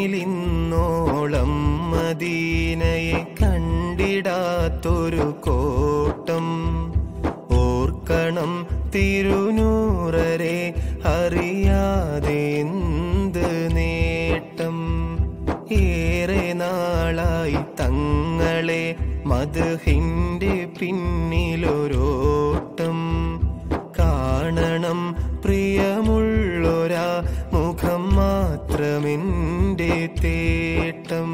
കണ്ണിലിന്നോളം മദീനയെ കണ്ടിടാത്തൊരു കോട്ടം ഓർക്കണം തിരുനൂറരെ അറിയാതെ എന്ത് നേട്ടം ഏറെ നാളായി തങ്ങളെ മധുഹിന്റെ പിന്നിലൊരോട്ടം കാണണം പ്രിയമുള്ളൊരാ മുഖം മാത്രമെന്റെ തേട്ടം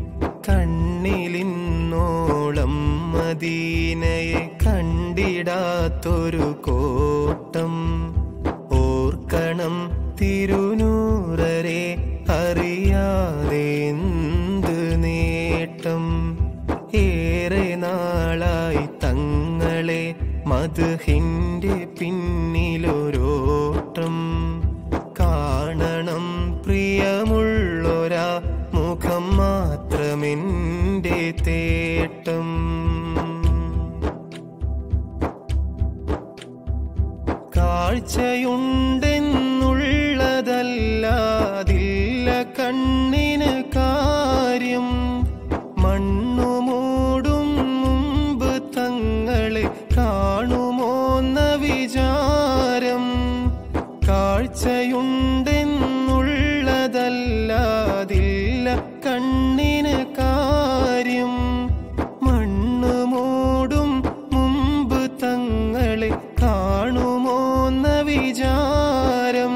കണ്ണിലിന്നോളം മദീനയെ കണ്ടിടാത്തൊരു കോട്ടം ഓർക്കണം തിരുനൂറരെ അറിയാതെ എന്ത് നേട്ടം ഏറെ നാളായി തങ്ങളെ മധുഹിന്റെ പിന്നിലൊരോട്ടം കാണണം പ്രിയമുള്ളൊരാ മുഖം മാത്രമെന്റെ തേട്ടം കാഴ്ചയുണ്ടെന്നുള്ളതല്ലാതില്ല കണ്ണിന് കാര്യം മണ്ണു മൂടും മുമ്പ് തങ്ങളെ കാണുമോന്ന വിചാരം കാഴ്ചയുണ്ടെന്നുള്ളതല്ലാതില്ല കണ്ണിന് കാര്യം മണ്ണു മൂടും മുമ്പ് തങ്ങളെ കാണുമോന്ന വിചാരം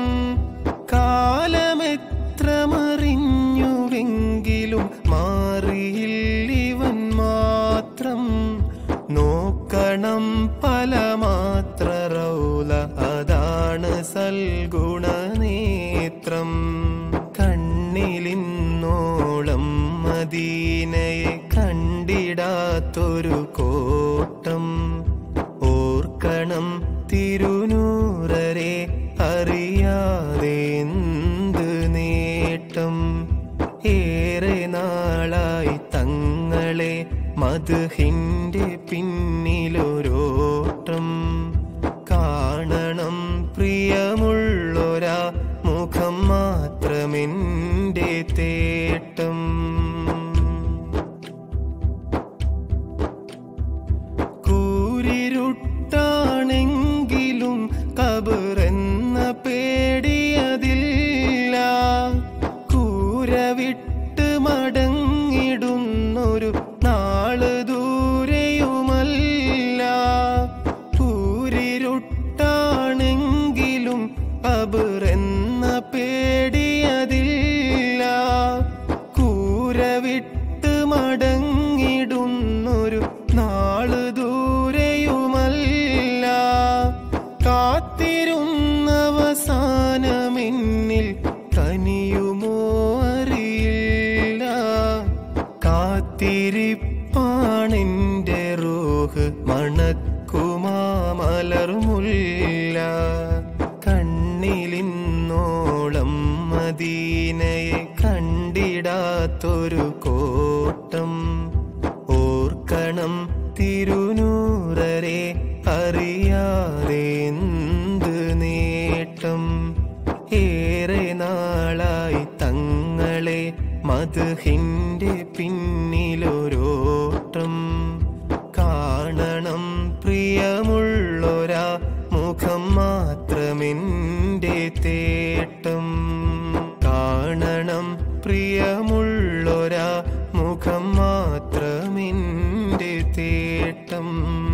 കാലമെത്ര മറിഞ്ഞുവെങ്കിലും മാറിയില്ലിവൻ മാത്രം നോക്കണം പല മാത്ര റൗല അതാണ് സൽഗുണനേത്രം കണ്ണിലിന്നോളം മദീനയെ കണ്ടിടാത്തൊരു കോട്ടം ഓർക്കണം തിരുനൂറരെ അറിയാതെ എന്ത് നേട്ടം ഏറെ നാളായി തങ്ങളെ മധുഹിന്റെ പിന്നിലൊരോട്ടം കാണണം പ്രിയമുള്ളൊരാ മുഖം മാത്രമെന്റെ തേട്ടം കൂരിരുട്ടാണെങ്കിലും കബറെന്ന പേടിയതില്ല കൂര വിട്ട് മടങ്ങിടുന്നൊരു നാള് ദൂരെയുമല്ല കൂരിരുട്ടാണെങ്കിലും കബറെന്ന പേടിയതില്ല കൂര വിട്ട് മടങ്ങിടുന്നൊരു നാള് ദൂരെയുമല്ല കാത്തിരുന്നവസാനമെന്നിൽ കനിയുമോ അറിയില്ല കാത്തിരിപ്പാണെന്റെ റൂഹ് മണക്കുമാ മലർമുല്ല കണ്ണിലിന്നോളം മദീനയെ കണ്ടിടാത്തൊരു കോട്ടം ഓർക്കണം തിരുനൂറരെ അറിയാതെ എന്ത് നേട്ടം ഏറെ നാളായി തങ്ങളെ മധുഹിന്റെ പിന്നിലൊരോട്ടം കാണണം പ്രിയമുള്ളൊരാ മുഖം മാത്രമെന്റെ തേട്ടം കാണണം പ്രിയമുള്ളൊരാ മുഖം മാത്രമെന്റെ തേട്ടം